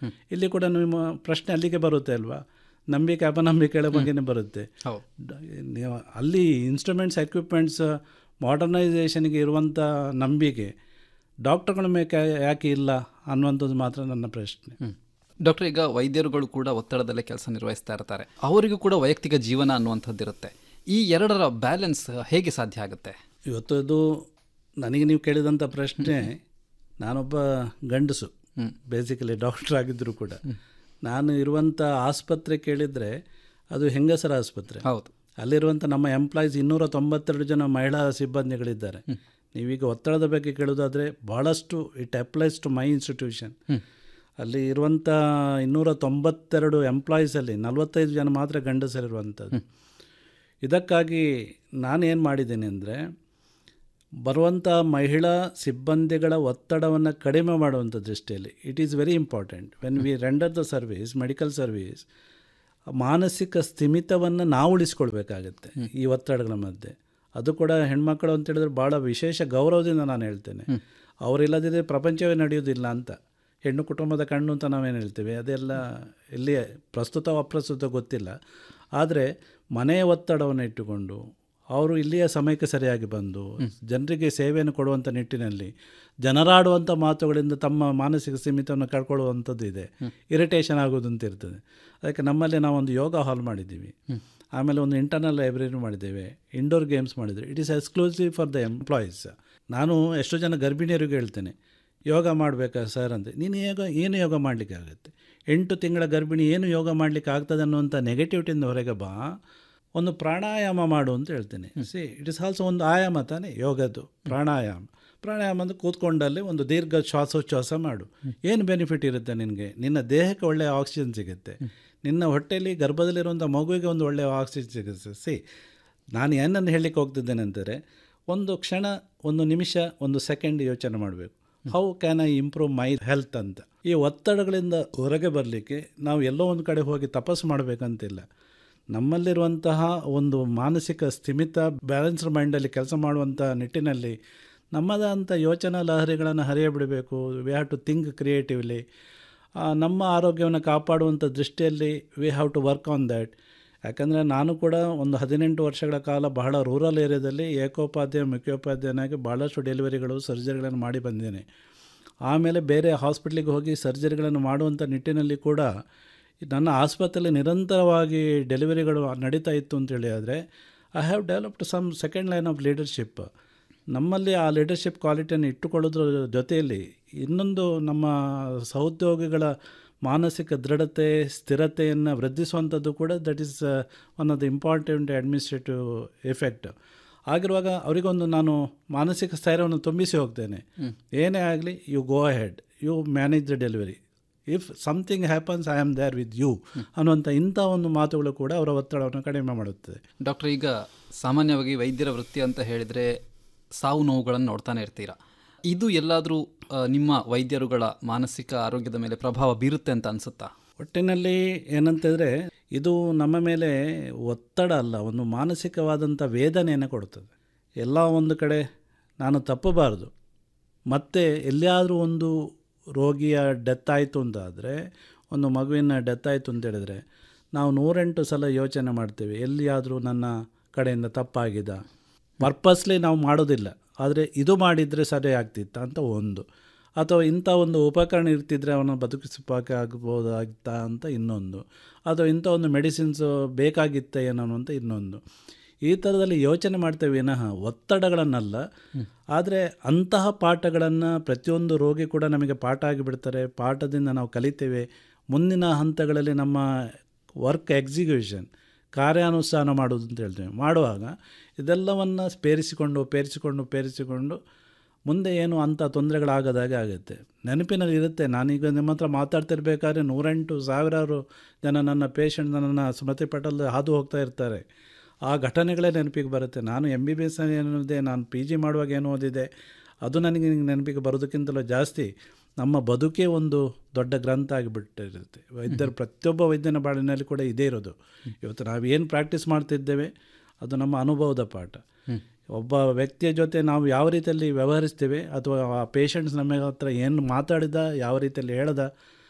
ಇಲ್ಲಿ ಕೂಡ ನಿಮ್ಮ ಪ್ರಶ್ನೆ ಅಲ್ಲಿಗೆ ಬರುತ್ತೆ ಅಲ್ವಾ ನಂಬಿಕೆ ಅಪನಂಬಿಕೆಗಳ ಬಗ್ಗೆನೇ ಬರುತ್ತೆ ಹೌದು ಡ- ನೀವು ಅಲ್ಲಿ ಇನ್ಸ್ಟ್ರೂಮೆಂಟ್ಸ್ ಎಕ್ವಿಪ್ಮೆಂಟ್ಸ್ ಮಾಡರ್ನೈಸೇಷನ್ಗೆ ಇರುವಂಥ ನಂಬಿಕೆ ಡಾಕ್ಟರ್ಗಳ ಮೇಲೆ ಯಾಕೆ ಇಲ್ಲ ಅನ್ನುವಂಥದ್ದು ಮಾತ್ರ ನನ್ನ ಪ್ರಶ್ನೆ ಡಾಕ್ಟರ್ ಈಗ ವೈದ್ಯರುಗಳು ಕೂಡ ಒತ್ತಡದಲ್ಲೇ ಕೆಲಸ ನಿರ್ವಹಿಸ್ತಾ ಇರ್ತಾರೆ ಅವರಿಗೂ ಕೂಡ ವೈಯಕ್ತಿಕ ಜೀವನ ಅನ್ನುವಂಥದ್ದು ಇರುತ್ತೆ ಈ ಎರಡರ ಬ್ಯಾಲೆನ್ಸ್ ಹೇಗೆ ಸಾಧ್ಯ ಆಗುತ್ತೆ ಇವತ್ತು ಇದು ನನಗೆ ನೀವು ಕೇಳಿದಂಥ ಪ್ರಶ್ನೆ ನಾನೊಬ್ಬ ಗಂಡಸು ಬೇಸಿಕಲಿ ಡಾಕ್ಟರ್ ಆಗಿದ್ದರೂ ಕೂಡ ನಾನು ಇರುವಂಥ ಆಸ್ಪತ್ರೆ ಕೇಳಿದರೆ ಅದು ಹೆಂಗಸರ ಆಸ್ಪತ್ರೆ ಹೌದು ಅಲ್ಲಿರುವಂಥ ನಮ್ಮ ಎಂಪ್ಲಾಯೀಸ್ ಇನ್ನೂರ ತೊಂಬತ್ತೆರಡು ಜನ ಮಹಿಳಾ ಸಿಬ್ಬಂದಿಗಳಿದ್ದಾರೆ ನೀವೀಗ ಒತ್ತಡದ ಬಗ್ಗೆ ಕೇಳೋದಾದರೆ ಭಾಳಷ್ಟು it applies to my institution ಅಲ್ಲಿ ಇರುವಂಥ ಇನ್ನೂರ ತೊಂಬತ್ತೆರಡು ಎಂಪ್ಲಾಯೀಸಲ್ಲಿ ನಲವತ್ತೈದು ಜನ ಮಾತ್ರ ಗಂಡಸರಿರುವಂಥದ್ದು ಇದಕ್ಕಾಗಿ ನಾನೇನು ಮಾಡಿದ್ದೇನೆ ಅಂದರೆ ಬರುವಂಥ ಮಹಿಳಾ ಸಿಬ್ಬಂದಿಗಳ ಒತ್ತಡವನ್ನು ಕಡಿಮೆ ಮಾಡುವಂಥ ದೃಷ್ಟಿಯಲ್ಲಿ it is very important when we render the service medical service ಮಾನಸಿಕ ಸ್ಥಿಮಿತವನ್ನು ನಾವು ಉಳಿಸ್ಕೊಳ್ಬೇಕಾಗತ್ತೆ ಈ ಒತ್ತಡಗಳ ಮಧ್ಯೆ ಅದು ಕೂಡ ಹೆಣ್ಮಕ್ಳು ಅಂತ ಹೇಳಿದ್ರೆ ಭಾಳ ವಿಶೇಷ ಗೌರವದಿಂದ ನಾನು ಹೇಳ್ತೇನೆ ಅವರಿಲ್ಲದಿದ್ದರೆ ಪ್ರಪಂಚವೇ ನಡೆಯೋದಿಲ್ಲ ಅಂತ ಹೆಣ್ಣು ಕುಟುಂಬದ ಕಣ್ಣು ಅಂತ ನಾವೇನು ಹೇಳ್ತೀವಿ ಅದೆಲ್ಲ ಇಲ್ಲಿ ಪ್ರಸ್ತುತ ಅಪ್ರಸ್ತುತ ಗೊತ್ತಿಲ್ಲ ಆದರೆ ಮನೆಯ ಒತ್ತಡವನ್ನು ಇಟ್ಟುಕೊಂಡು ಅವರು ಇಲ್ಲಿಯ ಸಮಯಕ್ಕೆ ಸರಿಯಾಗಿ ಬಂದು ಜನರಿಗೆ ಸೇವೆಯನ್ನು ಕೊಡುವಂಥ ನಿಟ್ಟಿನಲ್ಲಿ ಜನರಾಡುವಂಥ ಮಾತುಗಳಿಂದ ತಮ್ಮ ಮಾನಸಿಕ ಸ್ಥಿಮಿತವನ್ನು ಕಳ್ಕೊಳ್ಳುವಂಥದ್ದು ಇದೆ ಇರಿಟೇಷನ್ ಆಗೋದು ಅಂತ ಇರ್ತದೆ ಅದಕ್ಕೆ ನಮ್ಮಲ್ಲಿ ನಾವೊಂದು ಯೋಗ ಹಾಲ್ ಮಾಡಿದ್ದೀವಿ ಆಮೇಲೆ ಒಂದು ಇಂಟರ್ನಲ್ ಲೈಬ್ರರಿ ಮಾಡಿದ್ದೇವೆ ಇಂಡೋರ್ ಗೇಮ್ಸ್ ಮಾಡಿದ್ದೇವೆ it is exclusive for the employees ನಾನು ಎಷ್ಟೋ ಜನ ಗರ್ಭಿಣಿಯರಿಗೂ ಹೇಳ್ತೇನೆ ಯೋಗ ಮಾಡಬೇಕಾ ಸರ್ ಅಂತ ನೀನು ಯೋಗ ಏನು ಯೋಗ ಮಾಡಲಿಕ್ಕೆ ಆಗುತ್ತೆ ಎಂಟು ತಿಂಗಳ ಗರ್ಭಿಣಿ ಏನು ಯೋಗ ಮಾಡಲಿಕ್ಕೆ ಆಗ್ತದೆ ಅನ್ನುವಂಥ ನೆಗೆಟಿವಿಟಿಯಿಂದ ಹೊರಗೆ ಬಾ ಒಂದು ಪ್ರಾಣಾಯಾಮ ಮಾಡು ಅಂತ ಹೇಳ್ತೇನೆ ಸಿ ಇಟ್ ಇಸ್ ಆಲ್ಸೋ ಒಂದು ಆಯಾಮ ತಾನೇ ಯೋಗದ್ದು ಪ್ರಾಣಾಯಾಮ ಪ್ರಾಣಾಯಾಮ ಅಂದರೆ ಕೂತ್ಕೊಂಡಲ್ಲಿ ಒಂದು ದೀರ್ಘ ಶ್ವಾಸೋಚ್ಛ್ವಾಸ ಮಾಡು ಏನು ಬೆನಿಫಿಟ್ ಇರುತ್ತೆ ನಿನಗೆ ನಿನ್ನ ದೇಹಕ್ಕೆ ಒಳ್ಳೆಯ ಆಕ್ಸಿಜನ್ ಸಿಗುತ್ತೆ ನಿನ್ನ ಹೊಟ್ಟೆಯಲ್ಲಿ ಗರ್ಭದಲ್ಲಿರುವಂಥ ಮಗುವಿಗೆ ಒಂದು ಒಳ್ಳೆಯ ಆಕ್ಸಿಜನ್ ಸಿಗುತ್ತೆ ಸಿ ನಾನು ಏನನ್ನು ಹೇಳಲಿಕ್ಕೆ ಹೋಗ್ತಿದ್ದೇನೆ ಅಂದರೆ ಒಂದು ಕ್ಷಣ ಒಂದು ನಿಮಿಷ ಒಂದು ಸೆಕೆಂಡ್ ಯೋಚನೆ ಮಾಡಬೇಕು how can I improve my health ಅಂತ ಈ ಒತ್ತಡಗಳಿಂದ ಹೊರಗೆ ಬರಲಿಕ್ಕೆ ನಾವು ಎಲ್ಲೋ ಒಂದು ಕಡೆ ಹೋಗಿ ತಪಸ್ಸು ಮಾಡಬೇಕಂತಿಲ್ಲ ನಮ್ಮಲ್ಲಿರುವಂತಹ ಒಂದು ಮಾನಸಿಕ ಸ್ಥಿಮಿತ ಬ್ಯಾಲೆನ್ಸ್ಡ್ ಮೈಂಡಲ್ಲಿ ಕೆಲಸ ಮಾಡುವಂಥ ನಿಟ್ಟಿನಲ್ಲಿ ನಮ್ಮದಂಥ ಯೋಚನಾ ಲಹರಿಗಳನ್ನು ಹರಿಯಬಿಡಬೇಕು we have to think creatively ನಮ್ಮ ಆರೋಗ್ಯವನ್ನು ಕಾಪಾಡುವಂಥ ದೃಷ್ಟಿಯಲ್ಲಿ we have to work on that ಯಾಕಂದರೆ ನಾನು ಕೂಡ ಒಂದು ಹದಿನೆಂಟು ವರ್ಷಗಳ ಕಾಲ ಬಹಳ ರೂರಲ್ ಏರಿಯಾದಲ್ಲಿ ಏಕೋಪಾಧ್ಯಾಯ ಮುಖ್ಯೋಪಾಧ್ಯಾಯನಾಗಿ ಭಾಳಷ್ಟು ಡೆಲಿವರಿಗಳು ಸರ್ಜರಿಗಳನ್ನು ಮಾಡಿ ಬಂದೇನೆ ಆಮೇಲೆ ಬೇರೆ ಹಾಸ್ಪಿಟ್ಲಿಗೆ ಹೋಗಿ ಸರ್ಜರಿಗಳನ್ನು ಮಾಡುವಂಥ ನಿಟ್ಟಿನಲ್ಲಿ ಕೂಡ ನನ್ನ ಆಸ್ಪತ್ರೆಯಲ್ಲಿ ನಿರಂತರವಾಗಿ ಡೆಲಿವರಿಗಳು ನಡೀತಾ ಇತ್ತು ಅಂತೇಳಿ ಆದರೆ I have developed some second line of leadership ನಮ್ಮಲ್ಲಿ ಆ ಲೀಡರ್ಶಿಪ್ ಕ್ವಾಲಿಟಿಯನ್ನು ಇಟ್ಟುಕೊಳ್ಳೋದ್ರ ಜೊತೆಯಲ್ಲಿ ಇನ್ನೊಂದು ನಮ್ಮ ಸಹೋದ್ಯೋಗಿಗಳ ಮಾನಸಿಕ ದೃಢತೆ ಸ್ಥಿರತೆಯನ್ನು ವೃದ್ಧಿಸುವಂಥದ್ದು ಕೂಡ that is one of the important administrative effect ಆಗಿರುವಾಗ ಅವರಿಗೊಂದು ನಾನು ಮಾನಸಿಕ ಸ್ಥೈರ್ಯವನ್ನು ತುಂಬಿಸಿ ಹೋಗ್ತೇನೆ ಏನೇ ಆಗಲಿ you go ahead you manage the delivery if something happens I am there with you ಅನ್ನುವಂಥ ಇಂಥ ಒಂದು ಮಾತುಗಳು ಕೂಡ ಅವರ ಒತ್ತಡವನ್ನು ಕಡಿಮೆ ಮಾಡುತ್ತದೆ ಡಾಕ್ಟರ್ ಈಗ ಸಾಮಾನ್ಯವಾಗಿ ವೈದ್ಯರ ವೃತ್ತಿ ಅಂತ ಹೇಳಿದರೆ ಸಾವು ನೋವುಗಳನ್ನು ನೋಡ್ತಾನೆ ಇರ್ತೀರಾ ಇದು ಎಲ್ಲಾದರೂ ಆ, ನಿಮ್ಮ ವೈದ್ಯರುಗಳ ಮಾನಸಿಕ ಆರೋಗ್ಯದ ಮೇಲೆ ಪ್ರಭಾವ ಬೀರುತ್ತೆ ಅಂತ ಅನಿಸುತ್ತಾ ಒಟ್ಟಿನಲ್ಲಿ ಏನಂತಂದರೆ ಇದು ನಮ್ಮ ಮೇಲೆ ಒತ್ತಡ ಅಲ್ಲ ಒಂದು ಮಾನಸಿಕವಾದಂಥ ವೇದನೆಯನ್ನು ಕೊಡುತ್ತದೆ ಎಲ್ಲ ಒಂದು ಕಡೆ ನಾನು ತಪ್ಪಬಾರದು ಮತ್ತು ಎಲ್ಲಿಯಾದರೂ ಒಂದು ರೋಗಿಯ ಡೆತ್ ಆಯಿತು ಅಂತಾದರೆ ಒಂದು ಮಗುವಿನ ಡೆತ್ ಆಯಿತು ಅಂತ ಹೇಳಿದ್ರೆ ನಾವು ನೂರೆಂಟು ಸಲ ಯೋಚನೆ ಮಾಡ್ತೇವೆ ಎಲ್ಲಿಯಾದರೂ ನನ್ನ ಕಡೆಯಿಂದ ತಪ್ಪಾಗಿದ ಪರ್ಪಸ್ಲಿ ನಾವು ಮಾಡೋದಿಲ್ಲ ಆದರೆ ಇದು ಮಾಡಿದರೆ ಸರಿ ಆಗ್ತಿತ್ತ ಅಂತ ಒಂದು ಅಥವಾ ಇಂಥ ಒಂದು ಉಪಕರಣ ಇರ್ತಿದ್ರೆ ಅವನ ಬದುಕಿಸೋಕೆ ಆಗ್ಬೋದಾಗಿತ್ತಾ ಅಂತ ಇನ್ನೊಂದು ಅಥವಾ ಇಂಥ ಒಂದು ಮೆಡಿಸಿನ್ಸು ಬೇಕಾಗಿತ್ತ ಏನೋ ಅಂತ ಇನ್ನೊಂದು ಈ ಥರದಲ್ಲಿ ಯೋಚನೆ ಮಾಡ್ತೇವೆ ವಿನಃ ಒತ್ತಡಗಳನ್ನಲ್ಲ ಆದರೆ ಅಂತಹ ಪಾಠಗಳನ್ನು ಪ್ರತಿಯೊಂದು ರೋಗಿ ಕೂಡ ನಮಗೆ ಪಾಠ ಆಗಿಬಿಡ್ತಾರೆ ಪಾಠದಿಂದ ನಾವು ಕಲಿತೇವೆ ಮುಂದಿನ ಹಂತಗಳಲ್ಲಿ ನಮ್ಮ ವರ್ಕ್ ಎಕ್ಸಿಕ್ಯೂಷನ್ ಕಾರ್ಯಾನುಷ್ಠಾನ ಮಾಡೋದು ಅಂತ ಹೇಳ್ತೇವೆ ಮಾಡುವಾಗ ಇದೆಲ್ಲವನ್ನು ಪೇರಿಸಿಕೊಂಡು ಪೇರಿಸಿಕೊಂಡು ಪೇರಿಸಿಕೊಂಡು ಮುಂದೆ ಏನು ಅಂಥ ತೊಂದರೆಗಳಾಗದಾಗೆ ಆಗುತ್ತೆ ನೆನಪಿನಲ್ಲಿ ಇರುತ್ತೆ ನಾನೀಗ ನಿಮ್ಮ ಹತ್ರ ಮಾತಾಡ್ತಿರ್ಬೇಕಾದ್ರೆ ನೂರೆಂಟು ಸಾವಿರಾರು ಜನ ನನ್ನ ಪೇಷಂಟ್ ನನ್ನ ಸ್ಮೃತಿ ಪಟಲ್ ಹಾದು ಹೋಗ್ತಾ ಇರ್ತಾರೆ ಆ ಘಟನೆಗಳೇ ನೆನಪಿಗೆ ಬರುತ್ತೆ ನಾನು ಎಮ್ ಬಿ ಬಿ ಎಸ್ ಏನಿದೆ ನಾನು ಪಿ ಜಿ ಮಾಡುವಾಗ ಏನು ಓದಿದೆ ಅದು ನನಗೆ ನೆನಪಿಗೆ ಬರೋದಕ್ಕಿಂತಲೂ ಜಾಸ್ತಿ ನಮ್ಮ ಬದುಕೇ ಒಂದು ದೊಡ್ಡ ಗ್ರಂಥ ಆಗಿಬಿಟ್ಟಿರುತ್ತೆ ವೈದ್ಯರು ಪ್ರತಿಯೊಬ್ಬ ವೈದ್ಯನ ಬಾಳಿನಲ್ಲಿ ಕೂಡ ಇದೇ ಇರೋದು ಇವತ್ತು ನಾವು ಏನು ಪ್ರಾಕ್ಟೀಸ್ ಮಾಡ್ತಿದ್ದೇವೆ ಅದು ನಮ್ಮ ಅನುಭವದ ಪಾಠ ಒಬ್ಬ ವ್ಯಕ್ತಿಯ ಜೊತೆ ನಾವು ಯಾವ ರೀತಿಯಲ್ಲಿ ವ್ಯವಹರಿಸ್ತೇವೆ ಅಥವಾ ಆ ಪೇಷಂಟ್ಸ್ ನಮ್ಮ ಹತ್ರ ಏನು ಮಾತಾಡಿದ ಯಾವ ರೀತಿಯಲ್ಲಿ ಹೇಳ್ದ